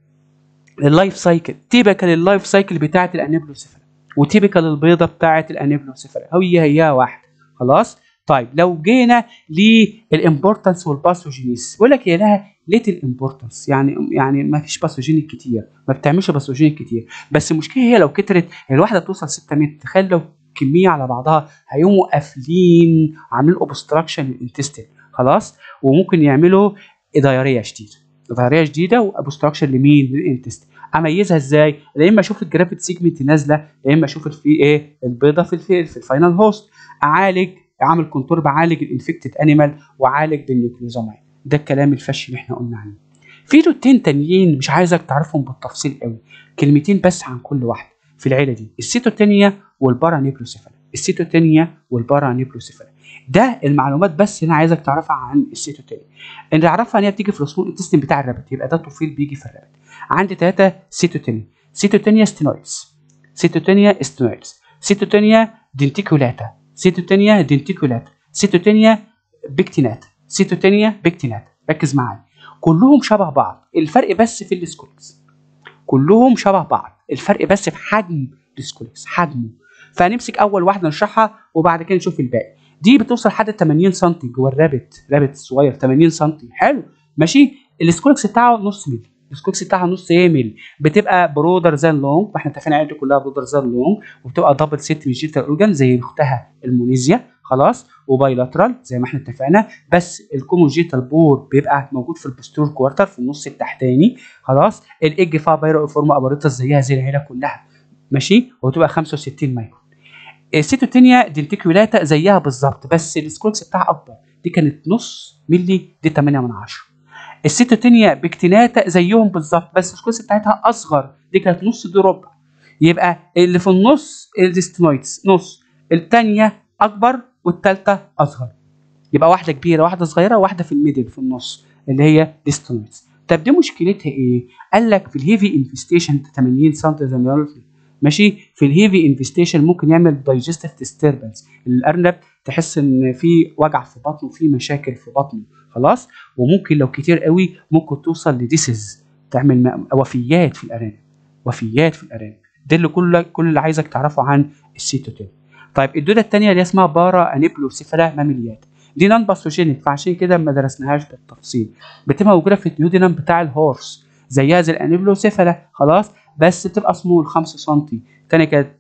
لللايف سايكل تيبيكال اللايف سايكل بتاعه الانيبلوسيفالا وتيبيكال البيضه بتاعه الانيبلوسيفالا هي هي واحد خلاص طيب لو جينا للامبورتنس والباثوجينيس بيقول لك هي لها ليتل امبورتنس يعني يعني ما فيش باثوجينيك كتير ما بتعملش باثوجينيك كتير بس المشكله هي لو كترت الواحده توصل 600 تخيل لو كميه على بعضها هيقوموا قافلين عاملين اوبستراكشن للانتستين خلاص وممكن يعملوا دايريه شديده دايريه شديده وابستراكشن لمين للانتستين اميزها ازاي يا اما اشوف الجرافيت سيجمنت نازله يا اما اشوف في ايه البيضه في الفي في الفاينل هوست اعالج اعمل كنترول بعالج الانفكتد انيمال واعالج بالنيوكليوزومايد ده الكلام الفش اللي احنا قلنا عنه في نوتين تانيين مش عايزك تعرفهم بالتفصيل قوي كلمتين بس عن كل واحده في العيله دي السيتوتينيا والبارانيبلوسيفالا السيتوتينيا والبارانيبلوسيفالا ده المعلومات بس اللي انا عايزك تعرفها عن السيتوتينيا اللي اعرفها ان هي بتيجي في الرسوم الانتستين بتاع الرابت يبقى ده طفيل بيجي في الرابت عندي ثلاثه سيتوتينيا سيتوتينيا ستينويدز سيتوتينيا ستينويدز سيتوتينيا دنتيكولاتا سيتوتينيا دنتيكولاتا سيتوتينيا بيكتينات سيتوتينيا بيكتينات ركز معايا كلهم شبه بعض الفرق بس في السكولكس كلهم شبه بعض الفرق بس في حجم السكولكس حجمه فهنمسك اول واحده نشرحها وبعد كده نشوف الباقي دي بتوصل لحد 80 سم جوه الرابت رابت صغير 80 سم حلو ماشي السكولكس بتاعه نص ملي السكوكس بتاعها نص ايه ملي بتبقى برودر زان لونج فاحنا اتفقنا عليها كلها برودر زان لونج وبتبقى دبل سيت فيجيتال اورجان زي اختها المونيزيا خلاص وبايلاترال زي ما احنا اتفقنا بس الكوموجيتال بور بيبقى موجود في البوستور كوارتر في النص التحتاني خلاص الايج فيها بايرو فورما اباريتس زيها زي العيله كلها ماشي وتبقى 65 مايكرون السيتوتينيا دنتيكولاتا زيها بالظبط بس السكولكس بتاعها اكبر دي كانت نص ملي دي 8 من 10 السيتوتينيا بكتيناتا زيهم بالظبط بس السكولكس بتاعتها اصغر دي كانت نص دي ربع يبقى اللي في النص الديستنويدز نص الثانيه اكبر والثالثه اصغر يبقى واحده كبيره واحده صغيره وواحده في الميدل في النص اللي هي ديستنويدز طب دي مشكلتها ايه قال لك في الهيفي انفستيشن 80 سم زي ما قلت ماشي في الهيفي انفستيشن ممكن يعمل دايجستيف ديستربنس الارنب تحس ان في وجع في بطنه في مشاكل في بطنه خلاص وممكن لو كتير قوي ممكن توصل لديسز تعمل وفيات في الارانب وفيات في الارانب ده اللي كل كل اللي عايزك تعرفه عن السيتوتين طيب الدوده الثانيه اللي اسمها بارا انيبلوسيفالا ماميليات دي نون باثوجينيك فعشان كده ما درسناهاش بالتفصيل بتبقى موجوده في الديودينم بتاع الهورس زيها زي الانيبلوسيفالا خلاص بس بتبقى سمول 5 سم الثانيه كانت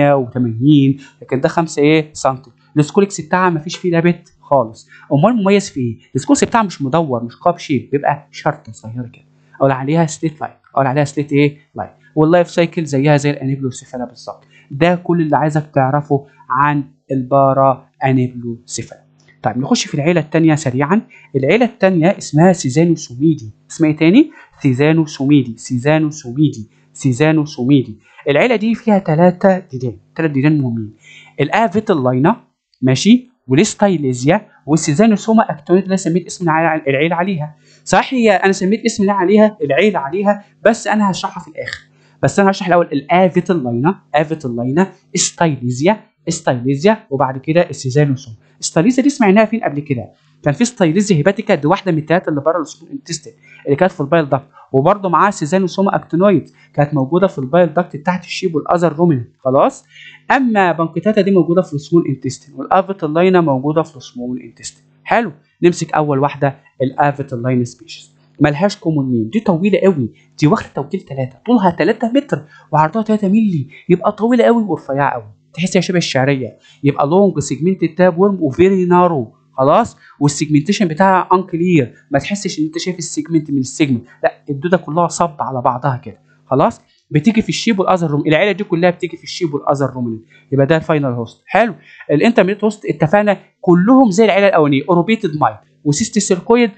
88 لكن ده 5 ايه سم السكولكس بتاعها ما فيش فيه لابت خالص امال مميز في ايه السكولكس بتاعها مش مدور مش قاب شيب بيبقى شرطه صغيره كده اقول عليها سليت لايت اقول عليها سليت ايه لايت واللايف سايكل زيها زي الانيبلوسيفالا بالظبط ده كل اللي عايزك تعرفه عن البارا انيبلوسيفالا طيب نخش في العيله الثانيه سريعا العيله الثانيه اسمها سيزانوسوميدي اسمها ايه تاني سيزانوسوميدي سيزانوسوميدي سيزانوسوميدي العيله دي فيها ثلاثه ديدان ثلاث ديدان مهمين الافيتلاينا ماشي والستايليزيا والسيزانوسوما اكتونيت اللي انا سميت اسم العيله عليها صحيح هي انا سميت اسم العيله عليها العيله عليها بس انا هشرحها في الاخر بس انا هشرح الاول الافيتلاينا افيتلاينا ستايليزيا ستايليزيا وبعد كده السيزانوسوم ستايليزيا دي سمعناها فين قبل كده كان في ستايليزيا هيباتيكا دي واحده من الثلاثه اللي بره السمول انتستين اللي كانت في البايل داكت وبرده معاها سيزانوسوما اكتينويد كانت موجوده في البايل داكت تحت الشيب والاذر رومين خلاص اما بانكيتاتا دي موجوده في السمول انتستين والافيتالينا موجوده في السمول انتستين حلو نمسك اول واحده الافيتالينا سبيشيز ملهاش كومون نيم دي طويله قوي دي واخده توكيل 3 طولها 3 متر وعرضها 3 مللي يبقى طويله قوي ورفيعه قوي تحس هي شبه الشعريه يبقى لونج سيجمنت تاب ورم وفيري نارو خلاص والسيجمنتيشن بتاعها انكلير ما تحسش ان انت شايف السيجمنت من السيجمنت لا الدوده كلها صب على بعضها كده خلاص بتيجي في الشيب والاذر روم العيله دي كلها بتيجي في الشيب والاذر روم يبقى ده الفاينل هوست حلو الانترميديت هوست اتفقنا كلهم زي العيله الاولانيه اوروبيتد مايل وسيستي سيركويد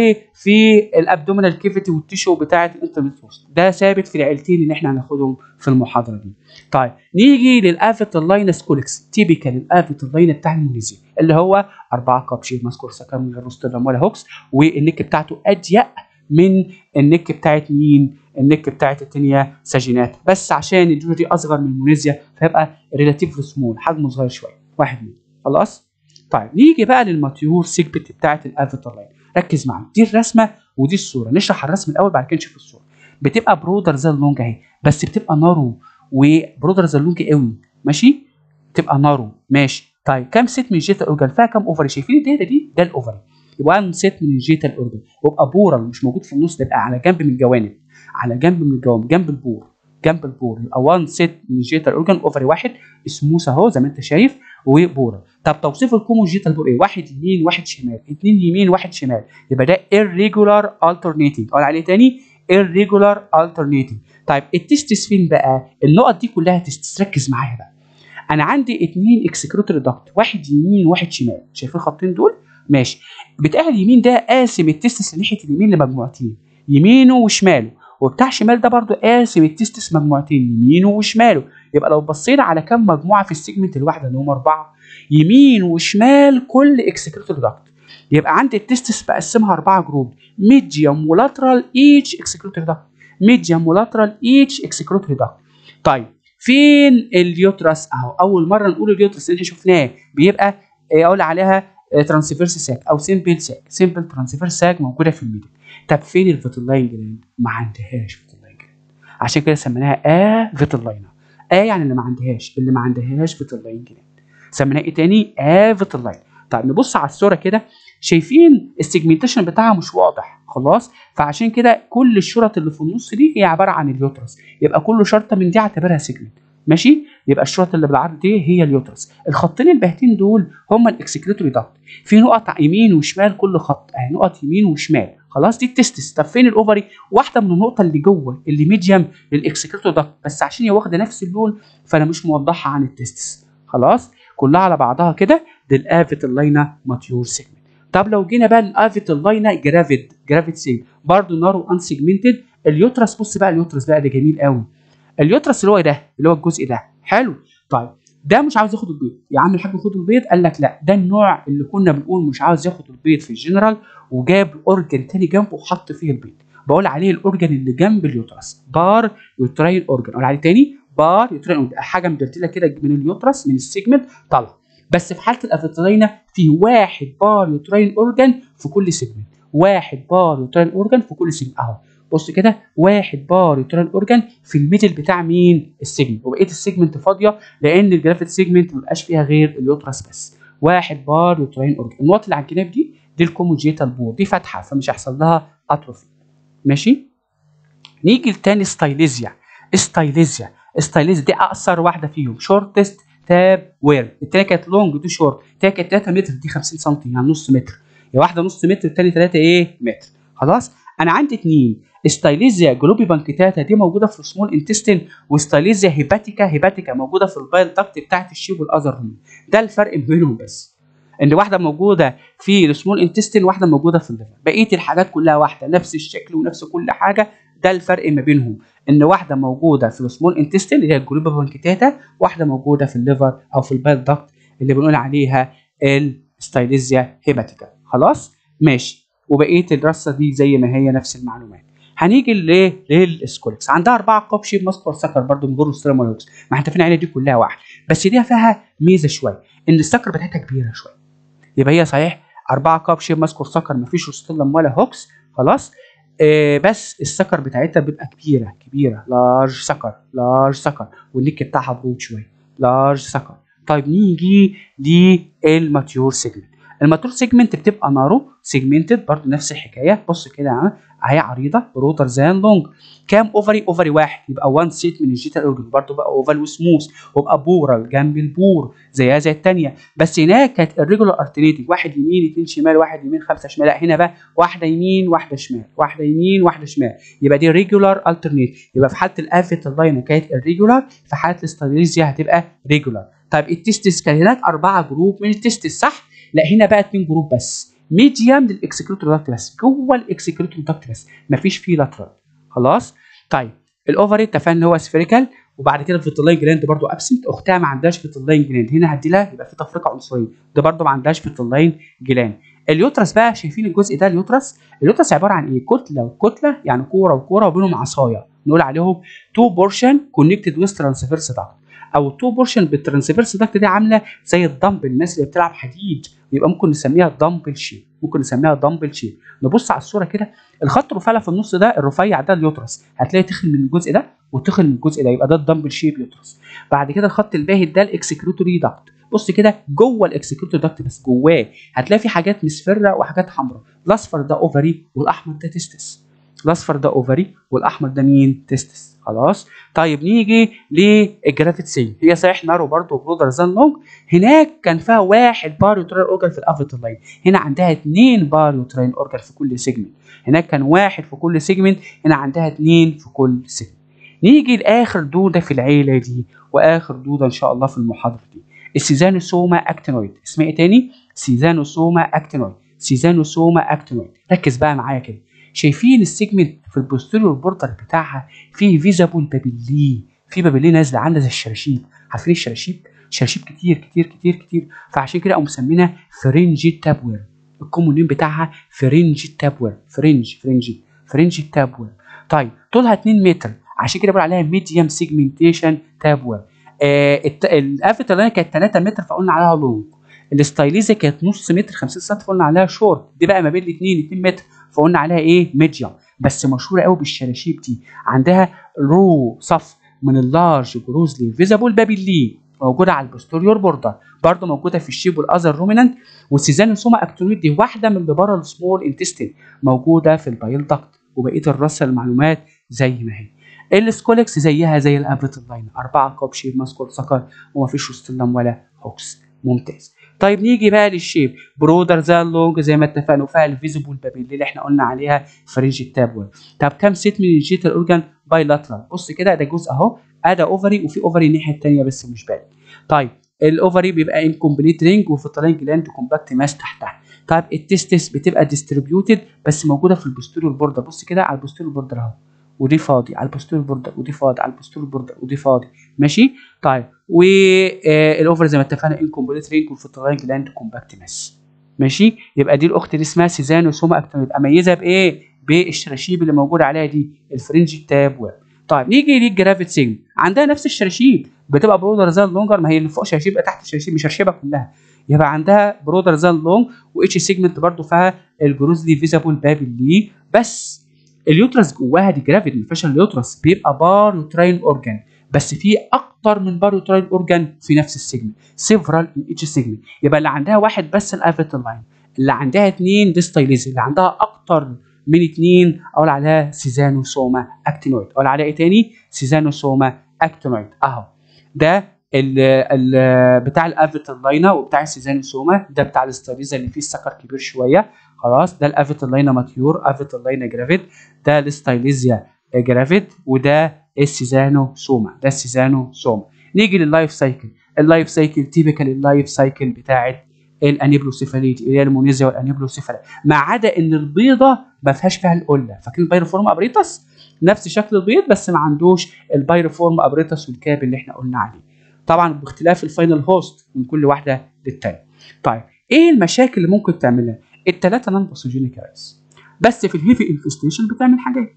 وفي الابدومينال كيفيتي والتيشو بتاعه الانترميديت هوست ده ثابت في العيلتين اللي احنا هناخدهم في المحاضره دي طيب نيجي للافيتالينس كوليكس تيبيكال الافيتالين بتاع المونيزيا اللي هو أربعة كابشي ماسكور سكر من غير روستيرم ولا هوكس والنك بتاعته اضيق من النك بتاعت مين؟ النك بتاعت التانية ساجينات بس عشان الجوجة دي اصغر من المونيزيا فيبقى ريلاتيف سمول حجمه صغير شويه واحد منهم خلاص؟ طيب نيجي بقى للماتيور سيجبت بتاعت الافيتالين ركز معايا دي الرسمه ودي الصوره نشرح الرسم الاول بعد كده نشوف الصوره بتبقى برودر زي اللونج اهي بس بتبقى نارو وبرودر زي اللونج قوي ماشي تبقى نارو ماشي طيب كام ست من الجيتا اورجان فيها كام اوفري شايفين الداتا دي ده الاوفري يبقى 1 ست من الجيتا اورجان ويبقى بورال مش موجود في النص ده يبقى على جنب من الجوانب على جنب من الجوانب جنب البور جنب البور يبقى 1 ست من الجيتا اورجان اوفري واحد سموث اهو زي ما انت شايف وبورال طب توصيف الكومو جيتا البور ايه واحد يمين واحد شمال اثنين يمين واحد شمال يبقى ده irregular alternating قول عليه تاني irregular alternating طيب التستس فين بقى النقط دي كلها تستس ركز معايا بقى انا عندي اتنين اكسكروتوري داكت واحد يمين وواحد شمال شايفين الخطين دول ماشي بتاع اليمين ده قاسم التستس ناحيه اليمين لمجموعتين يمينه وشماله وبتاع شمال ده برضو قاسم التستس مجموعتين يمينه وشماله يبقى لو بصينا على كام مجموعه في السيجمنت الواحده اللي هم اربعه يمين وشمال كل اكسكروتوري داكت يبقى عندي التستس بقسمها اربعه جروب ميديوم ولاترال ايتش اكسكروتوري داكت ميديوم ولاترال ايتش اكسكروتوري داكت طيب فين اليوترس اهو اول مره نقول اليوترس اللي احنا شفناه بيبقى اقول عليها ترانسفيرس ساك او سيمبل ساك سيمبل ترانسفيرس ساك موجوده في الميدل طب فين الفيتلاين جلاند ما عندهاش فيتلاين جلاند عشان كده سميناها ا فيتلاينا ا يعني اللي ما عندهاش اللي ما عندهاش فيتلاين جلاند سميناها ايه تاني ا فيتلاين طيب نبص على الصوره كده شايفين السيجمنتيشن بتاعها مش واضح خلاص فعشان كده كل الشرط اللي في النص دي هي عباره عن اليوترس يبقى كل شرطه من دي اعتبرها سيجمنت ماشي يبقى الشرط اللي بالعرض دي هي اليوترس الخطين الباهتين دول هما الاكسكريتوري داكت في نقط يمين وشمال كل خط اهي نقط يمين وشمال خلاص دي التستس طب فين الاوفري واحده من النقطه اللي جوه اللي ميديم للاكسكريتوري داكت بس عشان هي واخده نفس اللون فانا مش موضحها عن التستس خلاص كلها على بعضها كده دي الافيتالينا ماتيور سيجمنت طب لو جينا بقى الافيتالينا جرافيد جرافيد سيجمنت برضه نارو ان سيجمنتد اليوترس بص بقى اليوترس بقى ده جميل قوي اليوترس اللي هو ده اللي هو الجزء ده حلو طيب ده مش عاوز ياخد البيض يا عم الحاج خد البيض قال لك لا ده النوع اللي كنا بنقول مش عاوز ياخد البيض في الجنرال وجاب اورجن تاني جنبه وحط فيه البيض بقول عليه الاورجن اللي جنب اليوترس بار يوتراين اورجن اقول عليه تاني بار يوتراين حاجه مدرتله كده من اليوترس من السيجمنت طلع بس في حاله الافيتالينا في واحد بار يوتراين اورجن في كل سيجمنت واحد بار يوتراين اورجن في كل سيجمنت اهو بص كده واحد بار يوترال اورجان في الميدل بتاع مين السيجمنت وبقيه السيجمنت فاضيه لان الجرافيت سيجمنت ما بقاش فيها غير اليوترس بس واحد بار يوتراين اورجان النقط اللي على الجناب دي دي الكوموجيتال بور دي فاتحه فمش هيحصل لها اتروفي ماشي نيجي لتاني ستايليزيا ستايليزيا ستايليزيا دي اقصر واحده فيهم شورتست تاب وير التانية كانت لونج دي شورت التانية كانت 3 متر دي 50 سم يعني نص متر يا واحده نص متر التانية 3 ايه متر خلاص انا عندي اتنين ستايليزيا جلوبي بانكيتاتا دي موجوده في السمول انتستين وستايليزيا هيباتيكا هيباتيكا موجوده في البايل داكت بتاعت الشيب والاذر روم ده الفرق بينهم بس ان واحده موجوده في السمول انتستين واحده موجوده في الليفر بقيه الحاجات كلها واحده نفس الشكل ونفس كل حاجه ده الفرق ما بينهم ان واحده موجوده في السمول انتستين اللي هي الجلوبي بانكيتاتا واحده موجوده في الليفر او في البايل داكت اللي بنقول عليها الستايليزيا هيباتيكا خلاص ماشي وبقيه الرصه دي زي ما هي نفس المعلومات هنيجي لايه للسكولكس عندها اربعه كوب شيب ماسكور سكر برضه من غير ستريمولوكس ما احنا فين دي كلها واحد بس دي فيها ميزه شويه ان السكر بتاعتها كبيره شويه يبقى هي صحيح اربعه كوب شيب ماسكور سكر ما فيش ستيلم ولا هوكس خلاص آه بس السكر بتاعتها بيبقى كبيره كبيره لارج سكر لارج سكر والنيك بتاعها برود شويه لارج سكر طيب نيجي للماتيور سيجمنت الماتور سيجمنت بتبقى نارو سيجمنتد برضو نفس الحكايه بص كده اهي عريضه بروتر زان لونج كام اوفري اوفري واحد يبقى 1 سيت من الجيتال اورجن برضو بقى اوفال وسموث وبقى بورال جنب البور زيها زي الثانيه بس هناك كانت الريجولار ارتريتنج واحد يمين اثنين شمال واحد يمين خمسه شمال لا هنا بقى واحده يمين واحده شمال واحده يمين واحده شمال يبقى دي ريجولار الترنيت يبقى في حاله الافيت اللاين كانت الريجولار في حاله الاستابيليزيا هتبقى ريجولار طيب التستس كان هناك اربعه جروب من التستس صح؟ لا هنا بقى اثنين جروب بس ميديم للاكسكريتور داكت بس جوه الاكسكريتور داكت بس مفيش فيه لاترال خلاص طيب الاوفري اتفقنا ان هو سفيريكال وبعد كده الفيتلاين جلاند برضو ابسنت اختها ما عندهاش فيتلاين جلاند هنا هدي لها يبقى في تفرقه عنصريه ده برضو ما عندهاش فيتلاين جلاند اليوترس بقى شايفين الجزء ده اليوترس اليوترس عباره عن ايه كتله وكتله يعني كوره وكوره وبينهم عصايه نقول عليهم تو بورشن كونكتد ويز ترانسفيرس داكت او تو بورشن بالترانسفيرس داكت دي عامله زي الدمبل الناس اللي بتلعب حديد يبقى ممكن نسميها دمبل شيب ممكن نسميها دمبل شيب نبص على الصوره كده الخط الرفيع في النص ده الرفيع ده اليوترس هتلاقي تخن من الجزء ده وتخن من الجزء ده يبقى ده الدمبل شيب يوترس بعد كده الخط الباهت ده الاكسكريتوري داكت بص كده جوه الاكسكريتوري داكت بس جواه هتلاقي في حاجات مصفره وحاجات حمراء الاصفر ده اوفري والاحمر ده تستس الاصفر ده اوفري والاحمر ده مين تستس خلاص طيب نيجي للجرافيت سيل هي صحيح نارو برضه برودر زان لونج هناك كان فيها واحد باريوتراين اورجان في الافيتال لاين هنا عندها اثنين باريوتراين اورجان في كل سيجمنت هناك كان واحد في كل سيجمنت هنا عندها اثنين في كل سيجمنت نيجي لاخر دوده في العيله دي واخر دوده ان شاء الله في المحاضره دي السيزانوسوما اكتينويد اسمها ايه تاني سيزانوسوما اكتينويد سيزانوسوما اكتينويد ركز بقى معايا كده شايفين السيجمنت في البوستيريور بوردر بتاعها فيه فيزابل بابيلي في بابيلي نازله عامله زي الشراشيب عارفين الشراشيب شراشيب كتير كتير كتير كتير فعشان كده قاموا مسمينها فرنجي تابوير الكومون نيم بتاعها فرنجي تابوير فرنج فرنجي فرنجي تابوير طيب طولها 2 متر عشان كده بقول عليها ميديوم سيجمنتيشن تابوير آه الافيتال كانت 3 متر فقلنا عليها لونج الستايليزا كانت نص متر 50 سم فقلنا عليها شورت دي بقى ما بين الاثنين 2 متر فقلنا عليها ايه ميديوم بس مشهوره قوي بالشراشيب دي عندها رو صف من اللارج جروزلي فيزابل بابيلي موجوده على البوستيريور بوردر برضه موجوده في الشيب والاذر رومينانت والسيزانوسوما اكتونيت دي واحده من اللي بره السمول انتستين موجوده في البايل داكت وبقيه الرصه المعلومات زي ما هي السكولكس زيها زي الابريتال لاين أربعة كوب شيب ماسكول سكر ومفيش وستلم ولا هوكس ممتاز طيب نيجي بقى للشيب برودر زي اللونج زي ما اتفقنا وفيها الفيزيبل بابيلي اللي احنا قلنا عليها فرنج التابول طب كام سيت من الجيتال اورجان بايلاترال بص كده ده جزء اهو ادي اوفري وفي اوفري الناحيه الثانيه بس مش باين طيب الاوفري بيبقى انكمبليت رينج وفي الطلاين جلاند كومباكت ماس تحتها طيب التستس بتبقى ديستريبيوتد بس موجوده في البوستيريور بوردر بص كده على البوستيريور بوردر اهو ودي فاضي على البوستيريور بوردر ودي فاضي على البوستيريور بوردر ودي فاضي ماشي طيب والاوفر زي ما اتفقنا انكمبليت رينج وفي الطلاين جلاند كومباكت ماس ماشي يبقى دي الاخت دي اسمها سيزانوسوما اكتونيد اميزها بايه بالشراشيب اللي موجوده عليها دي الفرنج تاب ويب طيب نيجي للجرافيت سيجن عندها نفس الشراشيب بتبقى برودر زي اللونجر ما هي اللي فوق شراشيب يبقى تحت الشراشيب مش شرشيبها كلها يبقى عندها برودر زي اللونج واتش سيجمنت برضو فيها الجروزلي فيزابل بابيلي بس اليوترس جواها دي جرافيت ما فيهاش اليوترس بيبقى باروتراين اورجان بس في اكتر من باروتراين اورجان في نفس السيجمنت سيفرال اتش سيجمنت يبقى اللي عندها واحد بس الافيتال لاين اللي عندها اثنين ديستايليز اللي عندها اكتر من اثنين اقول عليها سيزانوسوما اكتينويد اقول عليها ايه تاني سيزانوسوما اكتينويد اهو ده ال ال بتاع الافيتال لاينا وبتاع السيزانوسوما ده بتاع الاستاريزا اللي فيه السكر كبير شويه خلاص ده الافيتال لاينا ماتيور افيتال لاينا جرافيت ده الستايليزيا جرافيت وده السيزانوسوما ده السيزانوسوما نيجي لللايف سايكل اللايف سايكل تيبيكال اللايف سايكل بتاعت الانيبلوسيفاليتي اللي هي المونيزيا والانيبلوسيفالا ما عدا ان البيضه ما فيهاش فيها القله فاكرين البايروفورم ابريتس نفس شكل البيض بس ما عندوش البايروفورم ابريتس والكاب اللي احنا قلنا عليه طبعا باختلاف الفاينل هوست من كل واحده للتانيه طيب ايه المشاكل اللي ممكن تعملها الثلاثه نون باثوجينيك بس في الهيفي انفستيشن بتعمل حاجات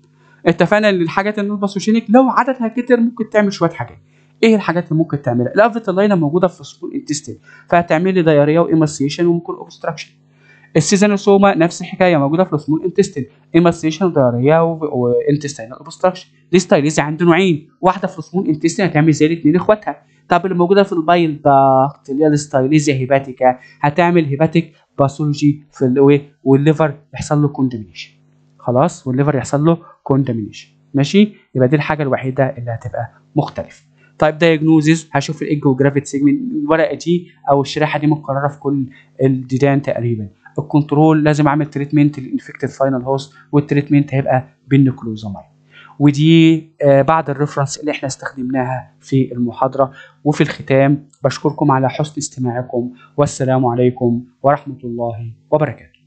اتفقنا ان الحاجات النون لو عددها كتر ممكن تعمل شويه حاجات ايه الحاجات اللي ممكن تعملها الافيتالاينا موجوده في سمول انتستين فهتعمل لي دايريا وايماسيشن وممكن اوبستراكشن السيزانوسوما نفس الحكايه موجوده في السمول انتستين ايماسيشن ودايريا وانتستينال اوبستراكشن ديستايليزي عنده نوعين واحده في السمول انتستين هتعمل زي الاثنين اخواتها طب اللي موجوده في البايل داكت اللي هي الستايليزيا هيباتيكا هتعمل هيباتيك باثولوجي في الايه والليفر يحصل له كوندمينيشن خلاص والليفر يحصل له كوندمينيشن ماشي يبقى دي الحاجه الوحيده اللي هتبقى مختلفه طيب دايجنوزيس هشوف الايجوجرافيك سيجمنت الورقه دي او الشريحه دي مكرره في كل الديدان تقريبا الكنترول لازم اعمل تريتمنت للانفكتد فاينل هوست والتريتمنت هيبقى بالنكلوزامايد ودي آه بعض الريفرنس اللي احنا استخدمناها في المحاضره وفي الختام بشكركم على حسن استماعكم والسلام عليكم ورحمه الله وبركاته